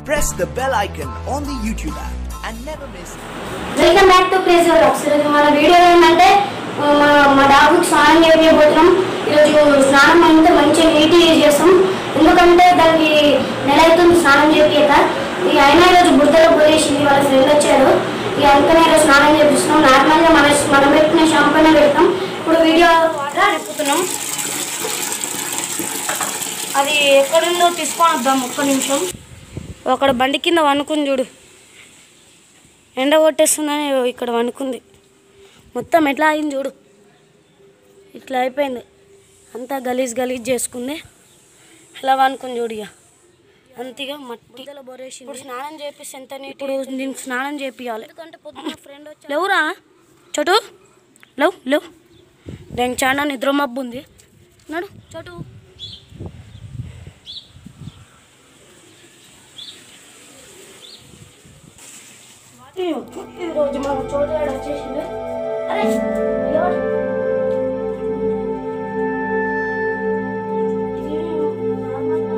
press the bell icon on the YouTube app and never miss welcome back to place vlogs ఈరోజు మన video ఏంటంటే ఆ, మా మా డాబుకి స్నానం చేయబోతున్నాం ఈరోజు స్నానం అయితే మంచిగా నీట్గా చేస్తాం ఎందుకంటే దానికి నెల అవుతుంది స్నానం చేపియక ఇక అయినా ఈరోజు బుడతలో పోయేసింది వాళ్ళ ఫ్రెండ్ వచ్చారు ఇక అందుకనే ఈరోజు స్నానం చేపిస్తున్నాం నార్మల్గా మన మనం పెట్టిన షాంపూనే పెడతాం ఇప్పుడు వీడియో వాటర్ నింపుతున్నాం అది ఎక్కడుందో తీసుకొని వద్దాం ఒక్క నిమిషం అక్కడ బండి కింద వనుకుని చూడు ఎండ కొట్టేస్తుందని ఇక్కడ వండుకుంది మొత్తం ఎట్లా అయింది చూడు ఇట్లా అయిపోయింది అంతా గలీజ్ గలీజ్ చేసుకుంది ఎలా వండుకుంది చూడు ఇక అంతగా మట్టి ఇప్పుడు స్నానం చేపిస్తే ఎంత నీట్ ఇప్పుడు దీనికి స్నానం చేపియాలి ఎందుకంటే పొద్దున్న ఫ్రెండ్ వచ్చి లేవురా చోటు లేవు లేవు దానికి చాలా నిద్ర మబ్బు ఉంది నడు చోటు ఈరోజు మన చోటు వచ్చేసింది అరే ఎవరు ఇది నార్మల్గా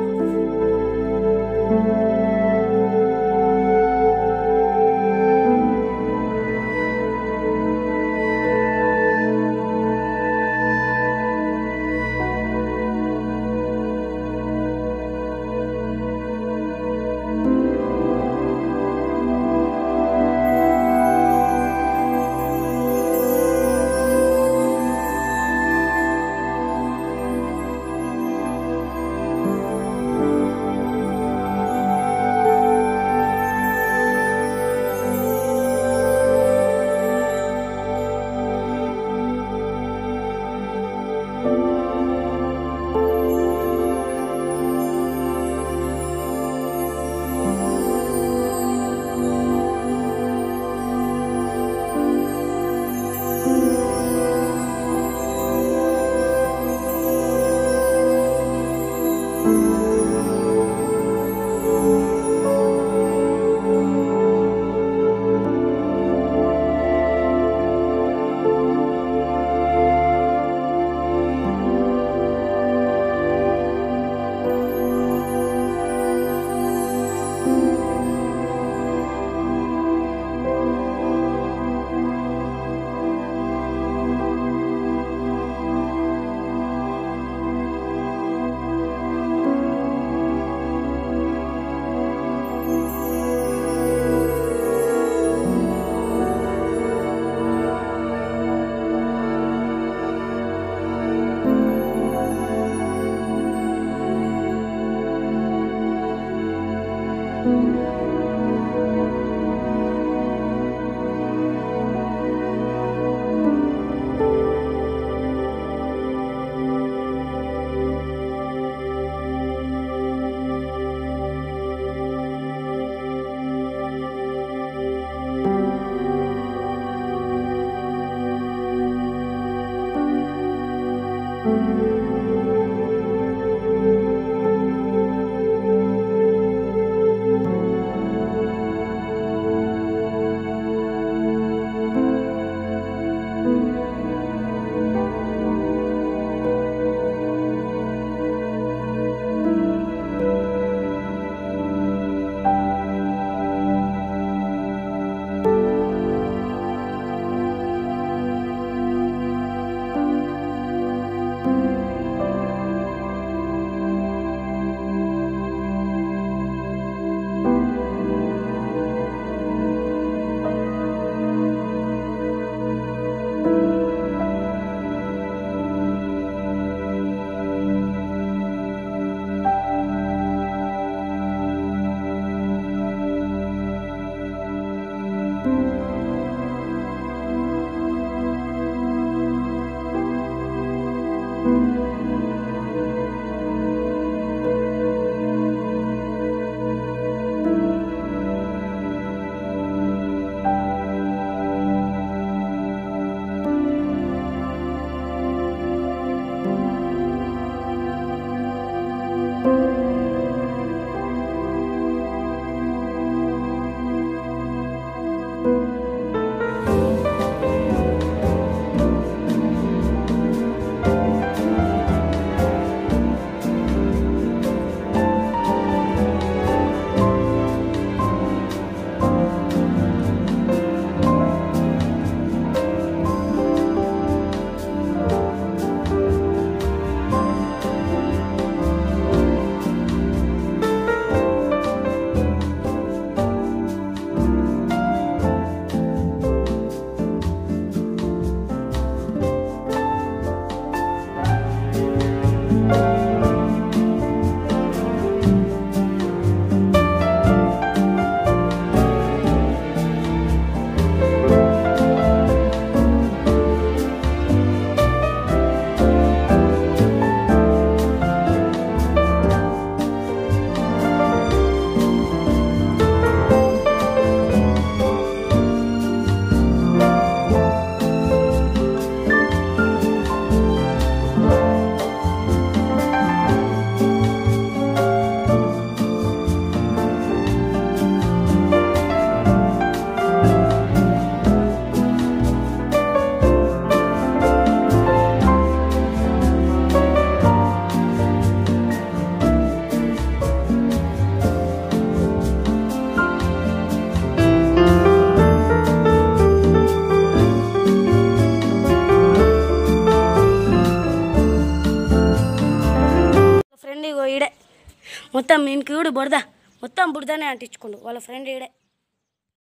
మొత్తం ఇంక చూడు బురద మొత్తం బురదనే అంటించుకుండు వాళ్ళ ఫ్రెండ్ ఈడే